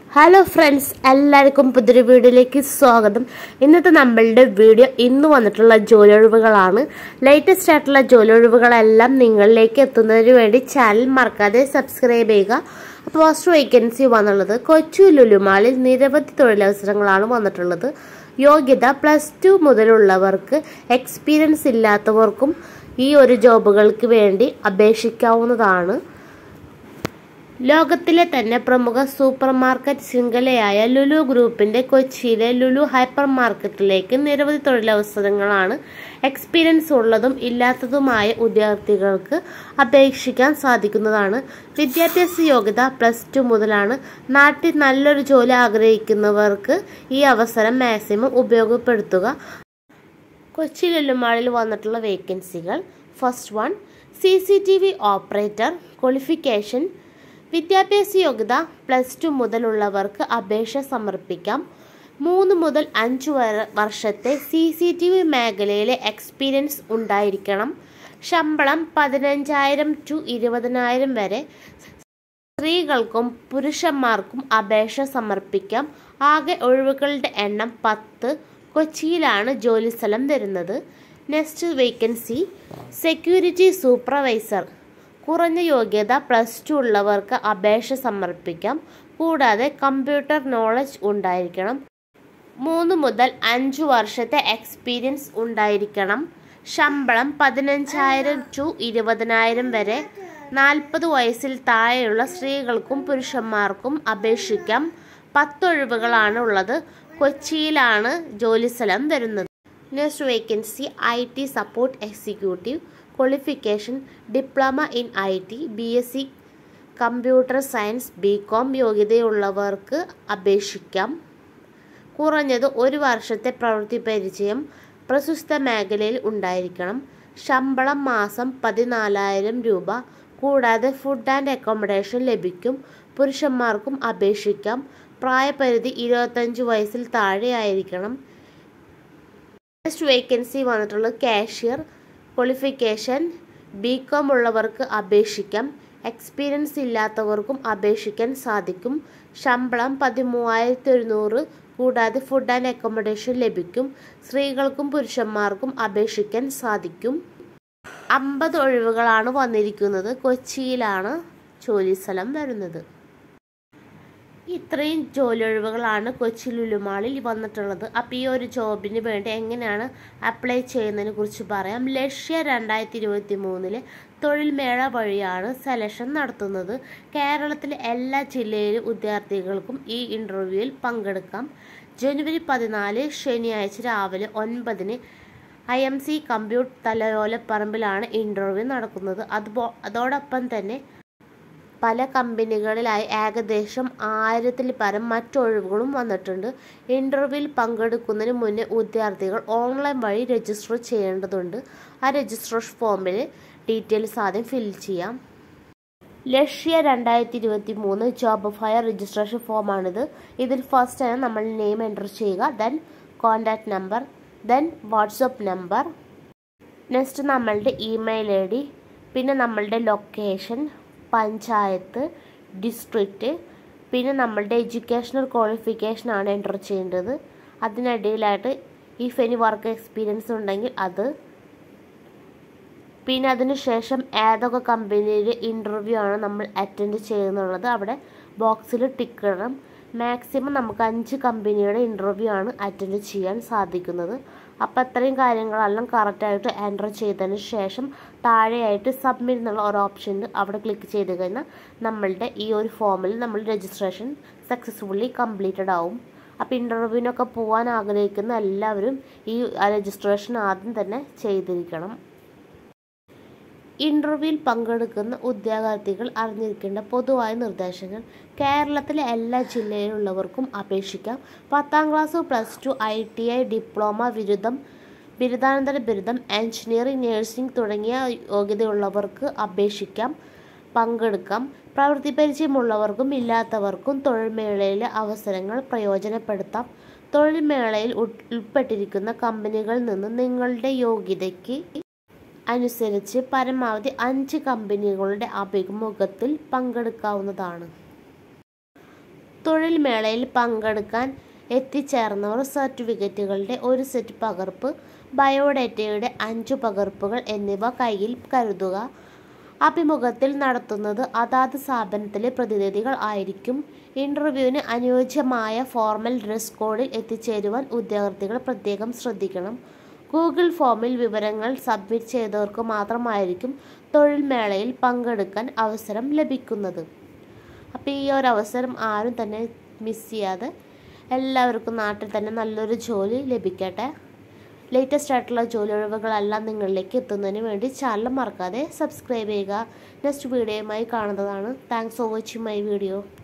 hello friends എല്ലാവർക്കും പുതിയൊരു വീഡിയോയിലേക്ക് സ്വാഗതം ഇന്നത്തെ നമ്മളുടെ വീഡിയോ ഇന്ന് വന്നിട്ടുള്ള ജോലിയൊഴിവുകളാണ് ലേറ്റസ്റ്റ് ആയിട്ടുള്ള ജോലിയൊഴിവുകളെല്ലാം നിങ്ങളിലേക്ക് എത്തുന്നതിന് വേണ്ടി ചാനൽ മറക്കാതെ സബ്സ്ക്രൈബ് ചെയ്യുക പോസ്റ്റ് വേക്കൻസി വന്നുള്ളത് കൊച്ചു ലുലുമാളിൽ നിരവധി തൊഴിലവസരങ്ങളാണ് വന്നിട്ടുള്ളത് യോഗ്യത പ്ലസ് ടു മുതലുള്ളവർക്ക് എക്സ്പീരിയൻസ് ഇല്ലാത്തവർക്കും ഈ ഒരു ജോബുകൾക്ക് വേണ്ടി അപേക്ഷിക്കാവുന്നതാണ് ലോകത്തിലെ തന്നെ പ്രമുഖ സൂപ്പർ മാർക്കറ്റ് ശൃംഖലയായ ലുലു ഗ്രൂപ്പിന്റെ കൊച്ചിയിലെ ലുലു ഹൈപ്പർ മാർക്കറ്റിലേക്ക് നിരവധി തൊഴിലവസരങ്ങളാണ് എക്സ്പീരിയൻസ് ഉള്ളതും ഇല്ലാത്തതുമായ ഉദ്യോഗാർത്ഥികൾക്ക് അപേക്ഷിക്കാൻ സാധിക്കുന്നതാണ് വിദ്യാഭ്യാസ യോഗ്യത പ്ലസ് ടു മുതലാണ് നാട്ടിൽ നല്ലൊരു ജോലി ആഗ്രഹിക്കുന്നവർക്ക് ഈ അവസരം മാക്സിമം ഉപയോഗപ്പെടുത്തുക കൊച്ചി ലുലുമാളിൽ വന്നിട്ടുള്ള വേക്കൻസികൾ first one C C T V operator qualification വിദ്യാഭ്യാസ യോഗ്യത പ്ലസ് ടു മുതലുള്ളവർക്ക് അപേക്ഷ സമർപ്പിക്കാം മൂന്ന് മുതൽ അഞ്ച് വര വർഷത്തെ സി സി ടി വി മേഖലയിലെ എക്സ്പീരിയൻസ് ഉണ്ടായിരിക്കണം ശമ്പളം പതിനഞ്ചായിരം ടു ഇരുപതിനായിരം വരെ സ്ത്രീകൾക്കും പുരുഷന്മാർക്കും അപേക്ഷ സമർപ്പിക്കാം ആകെ ഒഴിവുകളുടെ എണ്ണം പത്ത് കൊച്ചിയിലാണ് ജോലിസ്ഥലം വരുന്നത് നെക്സ്റ്റ് വേക്കൻസി സെക്യൂരിറ്റി സൂപ്പർവൈസർ കുറഞ്ഞ യോഗ്യത പ്ലസ് ടു ഉള്ളവർക്ക് അപേക്ഷ സമർപ്പിക്കാം കൂടാതെ കമ്പ്യൂട്ടർ നോളജ് ഉണ്ടായിരിക്കണം മൂന്ന് മുതൽ അഞ്ച് വർഷത്തെ എക്സ്പീരിയൻസ് ഉണ്ടായിരിക്കണം ശമ്പളം പതിനഞ്ചായിരം ടു ഇരുപതിനായിരം വരെ നാൽപ്പത് വയസ്സിൽ താഴെയുള്ള സ്ത്രീകൾക്കും പുരുഷന്മാർക്കും അപേക്ഷിക്കാം പത്തൊഴിവുകളാണ് ഉള്ളത് കൊച്ചിയിലാണ് ജോലിസ്ഥലം വരുന്നത് next vacancy I T support executive qualification diploma in I T B S C computer science B com യോഗ്യതയുള്ളവർക്ക് അപേക്ഷിക്കാം കുറഞ്ഞത് ഒരു വർഷത്തെ പ്രവൃത്തി പരിചയം പ്രശസ്ത മേഖലയിൽ ഉണ്ടായിരിക്കണം ശമ്പളം മാസം പതിനാലായിരം രൂപ കൂടാതെ ഫുഡ് ആൻഡ് അക്കോമഡേഷൻ ലഭിക്കും പുരുഷന്മാർക്കും അപേക്ഷിക്കാം പ്രായപരിധി ഇരുപത്തഞ്ച് വയസ്സിൽ താഴെയായിരിക്കണം നെക്സ്റ്റ് വേക്കൻസി വന്നിട്ടുള്ളത് കാഷ്യർ ക്വാളിഫിക്കേഷൻ ബി കോം ഉള്ളവർക്ക് അപേക്ഷിക്കാം എക്സ്പീരിയൻസ് ഇല്ലാത്തവർക്കും അപേക്ഷിക്കാൻ സാധിക്കും ശമ്പളം പതിമൂവായിരത്തി ഒരുന്നൂറ് കൂടാതെ ഫുഡ് ആൻഡ് അക്കോമഡേഷൻ ലഭിക്കും സ്ത്രീകൾക്കും പുരുഷന്മാർക്കും അപേക്ഷിക്കാൻ സാധിക്കും അമ്പത് ഒഴിവുകളാണ് വന്നിരിക്കുന്നത് കൊച്ചിയിലാണ് ജോലിസ്ഥലം വരുന്നത് ഇത്രയും ജോലി ഒഴിവുകളാണ് കൊച്ചി ലുലുമാളിൽ വന്നിട്ടുള്ളത് അപ്പോൾ ഈ ഒരു ജോബിന് വേണ്ടി എങ്ങനെയാണ് അപ്ലൈ ചെയ്യുന്നതിനെ കുറിച്ച് പറയാം ലക്ഷ്യ രണ്ടായിരത്തി ഇരുപത്തി മൂന്നിലെ തൊഴിൽ മേള വഴിയാണ് സെലക്ഷൻ നടത്തുന്നത് കേരളത്തിലെ എല്ലാ ജില്ലയിലെ വിദ്യാർത്ഥികൾക്കും ഈ ഇൻ്റർവ്യൂവിൽ പങ്കെടുക്കാം ജനുവരി പതിനാല് ശനിയാഴ്ച രാവിലെ ഒൻപതിന് ഐ എം സി കമ്പ്യൂട്ട് തലയോലപ്പറമ്പിലാണ് ഇൻ്റർവ്യൂ നടക്കുന്നത് അതുപോ അതോടൊപ്പം തന്നെ പല കമ്പനികളിലായി ഏകദേശം ആയിരത്തിൽ പരം മറ്റൊഴിവുകളും വന്നിട്ടുണ്ട് ഇൻ്റർവ്യൂവിൽ പങ്കെടുക്കുന്നതിന് മുന്നേ വിദ്യാർത്ഥികൾ ഓൺലൈൻ വഴി രജിസ്റ്റർ ചെയ്യേണ്ടതുണ്ട് ആ രജിസ്ട്രേഷൻ ഫോമിൽ ഡീറ്റെയിൽസ് ആദ്യം ഫിൽ ചെയ്യാം ലക്ഷ്യ രണ്ടായിരത്തി ഇരുപത്തി മൂന്ന് ജോബ് ഫയർ രജിസ്ട്രേഷൻ ഫോമാണിത് ഇതിൽ ഫസ്റ്റ് ആണ് നമ്മൾ നെയിം എൻ്റർ ചെയ്യുക then contact number then WhatsApp number next നമ്മളുടെ ഇമെയിൽ ഐ ഡി പിന്നെ നമ്മളുടെ ലൊക്കേഷൻ പഞ്ചായത്ത് ഡിസ്ട്രിക്റ്റ് പിന്നെ നമ്മളുടെ എഡ്യൂക്കേഷണൽ ക്വാളിഫിക്കേഷൻ ആണ് എൻ്റർ ചെയ്യേണ്ടത് അതിനിടയിലായിട്ട് ഇഫ് എനി വർക്ക് എക്സ്പീരിയൻസ് ഉണ്ടെങ്കിൽ അത് പിന്നെ അതിന് ശേഷം ഏതൊക്കെ കമ്പനിയിൽ ഇൻ്റർവ്യൂ ആണ് നമ്മൾ അറ്റൻഡ് ചെയ്യുന്നുള്ളത് അവിടെ ബോക്സിൽ ടിക്ക് ഇടണം മാക്സിമം നമുക്ക് അഞ്ച് കമ്പനിയുടെ ഇൻ്റർവ്യൂ ആണ് അറ്റൻഡ് ചെയ്യാൻ സാധിക്കുന്നത് അപ്പോൾ അത്രയും കാര്യങ്ങളെല്ലാം കറക്റ്റായിട്ട് എൻ്റർ ചെയ്തതിന് ശേഷം താഴെയായിട്ട് സബ്മിറ്റ് എന്നുള്ള ഒരു ഓപ്ഷൻ ഉണ്ട് അവിടെ ക്ലിക്ക് ചെയ്ത് കഴിഞ്ഞാൽ നമ്മളുടെ ഈ ഒരു ഫോമിൽ നമ്മൾ രജിസ്ട്രേഷൻ സക്സസ്ഫുള്ളി കംപ്ലീറ്റഡ് ആവും അപ്പോൾ ഇൻ്റർവ്യൂവിനൊക്കെ പോകാൻ ആഗ്രഹിക്കുന്ന എല്ലാവരും ഈ രജിസ്ട്രേഷൻ ആദ്യം തന്നെ ചെയ്തിരിക്കണം ഇൻ്റർവ്യൂവിൽ പങ്കെടുക്കുന്ന ഉദ്യോഗാർത്ഥികൾ അറിഞ്ഞിരിക്കേണ്ട പൊതുവായ നിർദ്ദേശങ്ങൾ കേരളത്തിലെ എല്ലാ ജില്ലയിലുള്ളവർക്കും അപേക്ഷിക്കാം പത്താം class plus two I T I diploma ബിരുദം ബിരുദാനന്തര ബിരുദം എഞ്ചിനീയറിംഗ് നഴ്സിംഗ് തുടങ്ങിയ യോഗ്യതയുള്ളവർക്ക് അപേക്ഷിക്കാം പങ്കെടുക്കാം പ്രവൃത്തി പരിചയമുള്ളവർക്കും ഇല്ലാത്തവർക്കും തൊഴിൽമേളയിലെ അവസരങ്ങൾ പ്രയോജനപ്പെടുത്താം തൊഴിൽമേളയിൽ ഉൾപ്പെട്ടിരിക്കുന്ന കമ്പനികളിൽ നിന്ന് നിങ്ങളുടെ യോഗ്യതയ്ക്ക് അനുസരിച്ച് പരമാവധി അഞ്ച് കമ്പനികളുടെ അഭിമുഖത്തിൽ പങ്കെടുക്കാവുന്നതാണ് തൊഴിൽ മേളയിൽ പങ്കെടുക്കാൻ എത്തിച്ചേർന്നവർ സർട്ടിഫിക്കറ്റുകളുടെ ഒരു സെറ്റ് പകർപ്പ് ബയോഡേറ്റയുടെ അഞ്ചു പകർപ്പുകൾ എന്നിവ കയ്യിൽ കരുതുക അഭിമുഖത്തിൽ നടത്തുന്നത് അതാത് സ്ഥാപനത്തിലെ പ്രതിനിധികൾ ആയിരിക്കും ഇൻ്റർവ്യൂവിന് അനുയോജ്യമായ ഫോർമൽ ഡ്രസ് കോഡിൽ എത്തിച്ചേരുവാൻ ഉദ്യോഗാർത്ഥികൾ പ്രത്യേകം ശ്രദ്ധിക്കണം ഗൂഗിൾ ഫോമിൽ വിവരങ്ങൾ സബ്മിറ്റ് ചെയ്തവർക്ക് മാത്രമായിരിക്കും തൊഴിൽ മേളയിൽ പങ്കെടുക്കാൻ അവസരം ലഭിക്കുന്നത് അപ്പോൾ ഈ ഒരു അവസരം ആരും തന്നെ മിസ് ചെയ്യാതെ എല്ലാവർക്കും നാട്ടിൽ തന്നെ നല്ലൊരു ജോലി ലഭിക്കട്ടെ ലേറ്റസ്റ്റ് ആയിട്ടുള്ള ജോലി ഒഴിവുകളെല്ലാം നിങ്ങളിലേക്ക് എത്തുന്നതിന് വേണ്ടി ചാനൽ മറക്കാതെ സബ്സ്ക്രൈബ് ചെയ്യുക നെക്സ്റ്റ് വീഡിയോയുമായി കാണുന്നതാണ് thanks for watching my video